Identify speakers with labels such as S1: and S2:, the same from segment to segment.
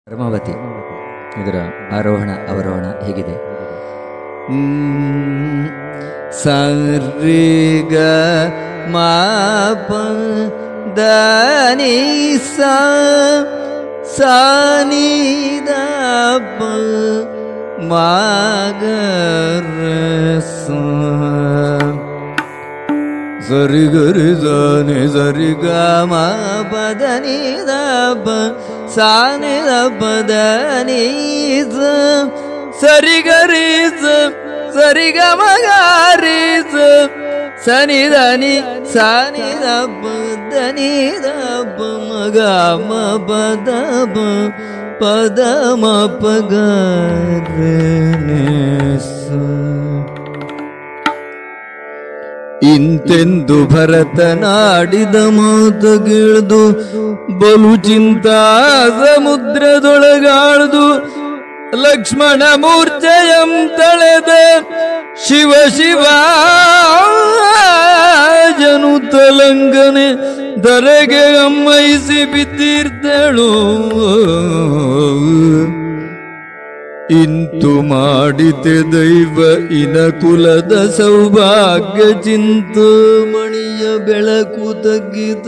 S1: ಪರಮಾವತಿ ಇದರ ಆರೋಹಣ ಅವರೋಹಣ ಹೇಗಿದೆ ಸರಿಗ ಮಾಪ ದನಿ ಸಾನಿದಪ ಮಾಗರ ಸರಿ ಗರಿ ಸಾನಿ ಸರಿ ಗ ಮ ಪದ ನಿ ದ ಪ ಸಾನಿ ದ ಪದ ನಿ ಸ ಸರಿ ಗರಿ ಸ ಸರಿ ಗ ಮ ಗ ರಿ ಸ ಸನಿ ದ ನಿ ಸಾನಿ ದ ಪದ ನಿ ದ ಪ ಮ ಗ ಮ ಪದ ಪ ಪದ ಮ ಪ ಗ ರೆ ನಿ ಸ ಇಂತೆಂದು ಭರತನಾಡಿದ ಮಾತಗಿಳ್ದು ಬಲು ಚಿಂತಾ ಸಮುದ್ರದೊಳಗಾಳ್ದು ಲಕ್ಷ್ಮಣ ಮೂರ್ಛೆಯಂ ತಳೆದ ಶಿವ ಶಿವ ಜನು ತಲಂಗನೆ ಧರೆಗೆ ಅಮ್ಮೈಸಿ ಬಿದ್ದಿರ್ತಳು ಇಂತು ಮಾಡಿತೆ ದೈವ ಇನ ಕುಲದ ಸೌಭಾಗ್ಯ ಚಿಂತಾಮಣಿಯ ಬೆಳಕು ತಗ್ಗಿತ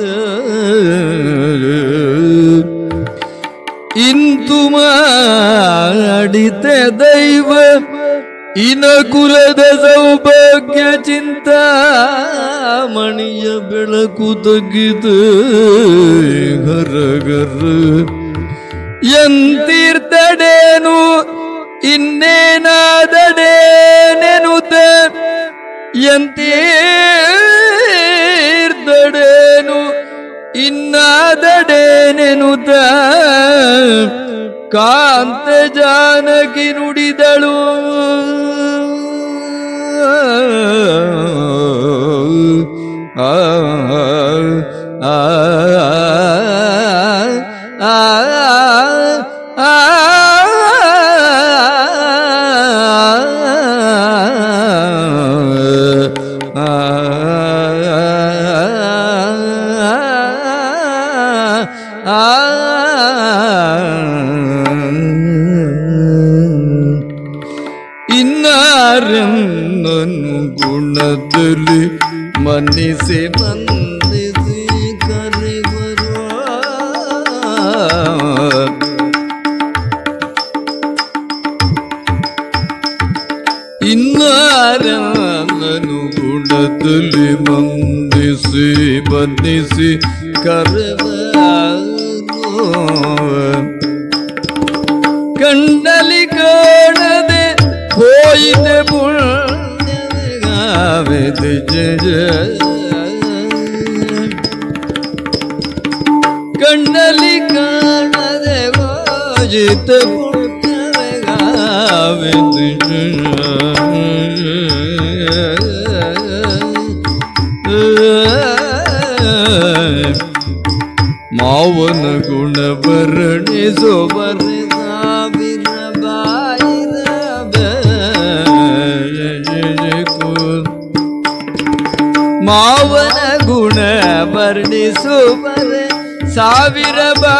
S1: ಇಂತು ಮಾಡಿತೆ ದೈವ ಇನ ಕುಲದ ಸೌಭಾಗ್ಯ ಚಿಂತಾಮಣಿಯ ಬೆಳಕು ತಗ್ಗಿತ ಗರ ಗರ ಎಂತೀರ್ತಡೇನು ಇನ್ನೇನಾದಡೇನೆನುತ ಎಂತೀರ್ತಡೇನು ಇನ್ನಾದಡೇನೆನುತ ಕಾಂತ ಜಾನಕಿ ನುಡಿದಳು ಆ ಆ ಆ ಇನ್ನಾರನ್ನು ಗುಣದಲ್ಲಿ ಮನ್ನಿಸಿ ಬಂದಿಸಿ ಕರೆವರು ಇನ್ನಾರನ್ನು ಗುಣದಲ್ಲಿ ಮಂದಿಸಿ ಬಂದಿಸಿ ಕರೆವರು ಕಂಡಲಿ ಕಾಣದೆ ಹೋಯಿತೆ ಪುಣ್ಯವೆಗಾವೆದೆ ಜಯ ಕಂಡಲಿ ಕಾಣದೆ ಹೋಯಿತೆ ಪುಣ್ಯವೆಗಾವೆದೆ ಜಯ ಮಾವನ ಗುಣ ವರ್ಣಿಸೋ ಬರ್ಣಿಸ ಮಾವನ ಗುಣ ವರ್ಣಿಸುವರ ಸಾವಿರ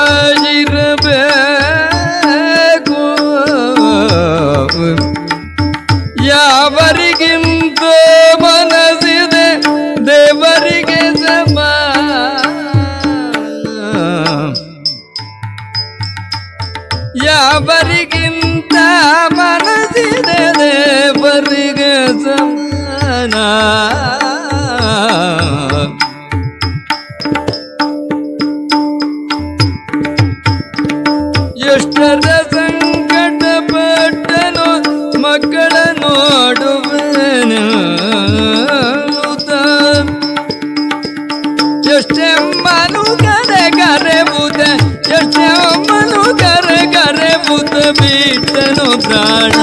S1: ಬಾಜಿರಬೇಕು ಯಾವರಿಗಿಂತ ಮನಸ್ಸಿದೆ ದೇವರಿಗೆ ಸಮಾನ ಯಾವರಿಗಿಂತ ಮನಸ್ಸಿದೆ ದೇವರಿಗೆ ಸಮಾನ ಎಷ್ಟರ ಸಂಕಟ ಪಟ್ಟನು ಮಕ್ಕಳ ನೋಡುವನು ಎಷ್ಟೆಮ್ಮನು ಕರೆ ಕರೆಬುದ ಎಷ್ಟೆಮ್ಮನು ಕರೆ ಕರೆಬುದ ಬಿಟ್ಟನು ಪ್ರಾಣ